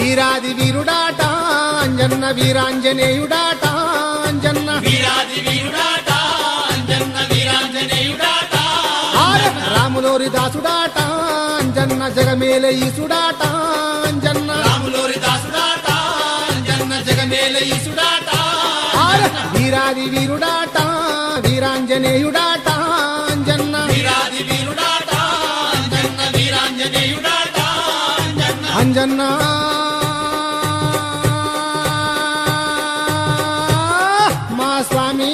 వీరాది వీరుడాట అంజన్న వీరాంజనేయుడాట అంజన్న వీరాది వీరుడాట అంజన్న వీరాంజనేయుడాట ఆర రాములోరి దాసుడాట అంజన్న జగమేల ఈసుడాట అంజన్న రాములోరి దాసుడాట అంజన్న జగమేల ఈసుడాట ఆర వీరాది వీరుడాట వీరాంజనేయుడాట అంజన్న వీరాది వీరుడాట అంజన్న వీరాంజనేయుడాట అంజన్న అంజన్న మా స్వామి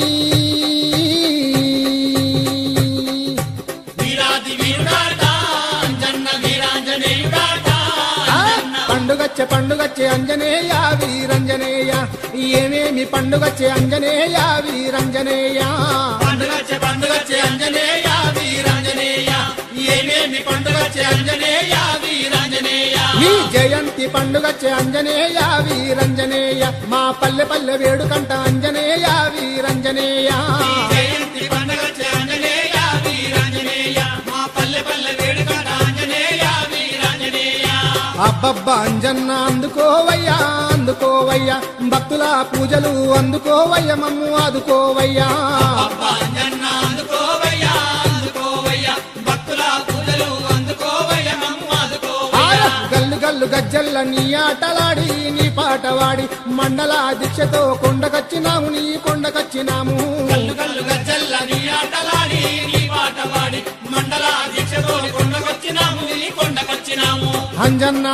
వీరాది వీరుడాట అంజన్న వీరాంజనేయుడాట ఆ, పండుగచ్చే పండుగచ్చే అంజనేయ వీరంజనేయ ఏమేమి పండుగచ్చే అంజనేయ వీరంజనేయ పండుగచ్చే పండుగచ్చే అంజనేయ వీరాంజనేయ ఏమేమి పండుగచ్చే అంజనేయ వీరాంజనేయ నీ జయంతి పండుగచ్చే అంజనేయ వీరంజనేయ మా పల్లె పల్లె వేడుకంట అంజనేయ వీరంజనేయ ఈ జయంతి పండుగచ్చే అంజనేయ వీరాంజనేయ మా పల్లె పల్లె వేడుకట అంజనేయ వీరాంజనేయ అబ్బబ్బా అంజన్న అందుకోవయ్యా అందుకోవయ్యా భక్తుల పూజలు అందుకోవయ్య మమ్ము ఆదుకోవయ్యా అబ్బా అంజన్న అందుకోవయ్యా అందుకోవయ్యా భక్తుల పూజలు అందుకోవయ్య మమ్ము ఆర అందుకోవయ్యా గల్లు గల్లు గజ్జల్ల నీ ఆటలాడి నీ పాటవాడి మండల దీక్షతో కొండకచ్చినాము నీ కొండకచ్చినాము కల్లు కల్లు గజ్జల్ల నీ ఆటలాడి నీ పాట పాడి మండల దీక్షతో కొండకొచ్చినాము నీ కొండకొచ్చినాము అంజన్న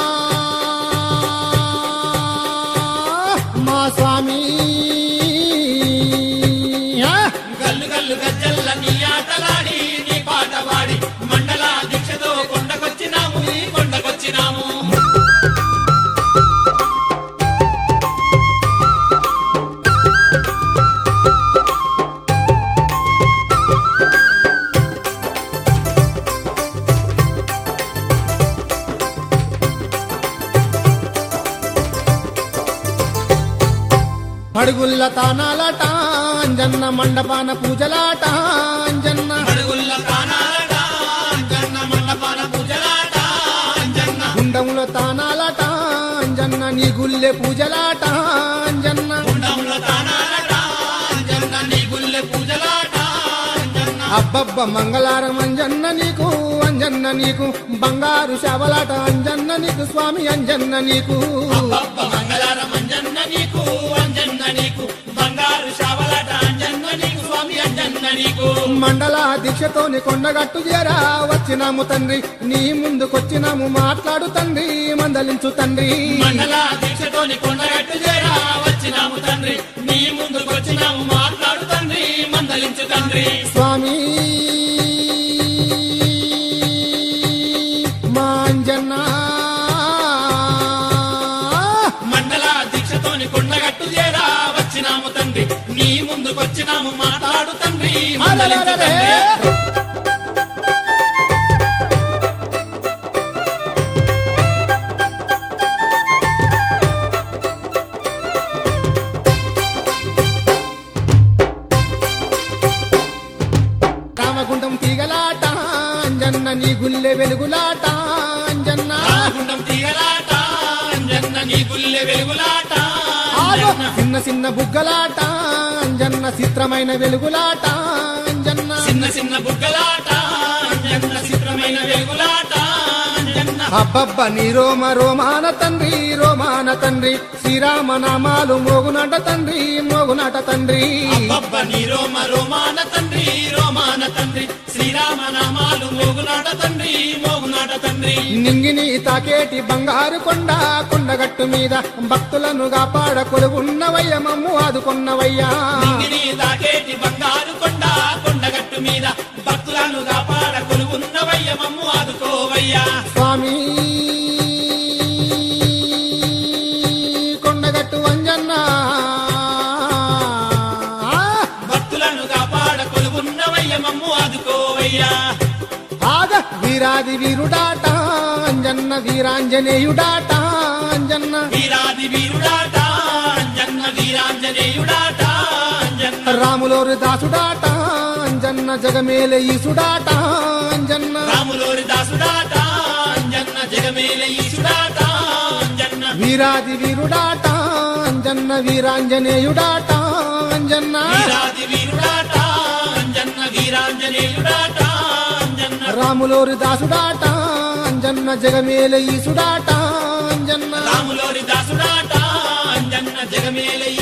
మా స్వామి ఆ! గల్లు గల్లు గజ్జల్ల నీ ఆటలాడి నీ పాట పాడి మండల దీక్షతో కొండకొచ్చినాము నీ కొండకొచ్చినాము పడుగుల్ల తానాలట అంజన్న మండపాన పూజలాట అంజన్న అడుగుల్ల కానాలట అంజన్న మండపాన పూజలాట అంజన్న గుండంలో తానాలట అంజన్న నీ గుల్లె పూజలాట అంజన్న గుండంలో తానాలట అంజన్న నీ గుల్లె పూజలాట అంజన్న అబ్బబ్బ మంగళారం అంజన్న నీకు అంజన్న నీకు బంగారు శవలాట అంజన్న నీకు స్వామి అంజన్న నీకు అబ్బబ్బ మంగళారం అంజన్న నీకు అంజన్న నీకు బంగారు శావలాట అంజన్న నీకు స్వామి అంజన్న నీకు మండల దీక్షతోని కొండగట్టు చేరా వచ్చినాము తండ్రి నీ ముందుకొచ్చినాము మాట్లాడు తండ్రి మందలించు తండ్రి మండల దీక్షతోని కొండగట్టు చేరా వచ్చినాము తండ్రి నీ ముందుకొచ్చినాము మాట్లాడు తండ్రి మందలించు తండ్రి స్వామి మా అంజన్న మండల దీక్షతోని కొండగట్టు చేరా వచ్చినాము తండ్రి నీ ముందుకొచ్చినాము మాట్లాడు తండ్రి మందలించు అరెరెరెరె. తండ్రి రామగుండం తీగలాట అంజన్న నీ గుల్లె వెలుగులాట అంజన్న రామగుండం తీగలాట అంజన్న నీ గుల్లె వెలుగులాట ఆగో. అంజన్న చిన్న చిన్న బుగ్గలాట అంజన్న చిత్రమైన వెలుగులాట అంజన్న చిన్న చిన్న బుగ్గలాట అంజన్న చిత్రమైన వెలుగులాట అంజన్న అబ్బబ్బ నీ రోమ రోమాన తండ్రి రోమాన తండ్రి శ్రీరామ నామాలు మోగునట తండ్రి మోగునట తండ్రి అబ్బబ్బ నీ రోమ రోమాన తండ్రి రోమాన తండ్రి శ్రీరామ నామాలు మోగునాట తండ్రి మోగునాట తండ్రి నింగిని తాకేటి బంగారు కొండ కొండగట్టు మీద భక్తులను కాపాడ కొలువున్నవయ్య మమ్ము ఆదుకున్నవయ్యా నింగిని దాకేటి బంగారు కొండ కొండగట్టు మీద భక్తులను కాపాడ కొలువున్నవయ్య మమ్ము ఆదుకోవయ్యా స్వామి కొండగట్టు అంజన్న భక్తులను కాపాడ కొలువున్నవయ్య మమ్ము ఆదుకోవయ్యా ఆగ వీరాది వీరుడాట అంజన్న వీరాంజనేయుడాట అంజన్న వీరాది వీరుడాట అంజన్న వీరాంజనేయుడాట అంజన్న రాములోరు దాసుడాట అంజన్న జగమేల ఈసుడాట అంజన్న రాములోరి దాసుడాట అంజన్న జగమేల ఈశుడాట వీరాది వీరుడాట అంజన్న వీరాంజనేయుడాట అంజన్న వీరాది వీరుడాట అంజన్న వీరాంజనేయుడాట అంజన్న రాములోరి దాసుడాట అంజన్న జగమేల ఈసుడాట అంజన్న రాములోరి దాసుడాట అంజన్న జగమేల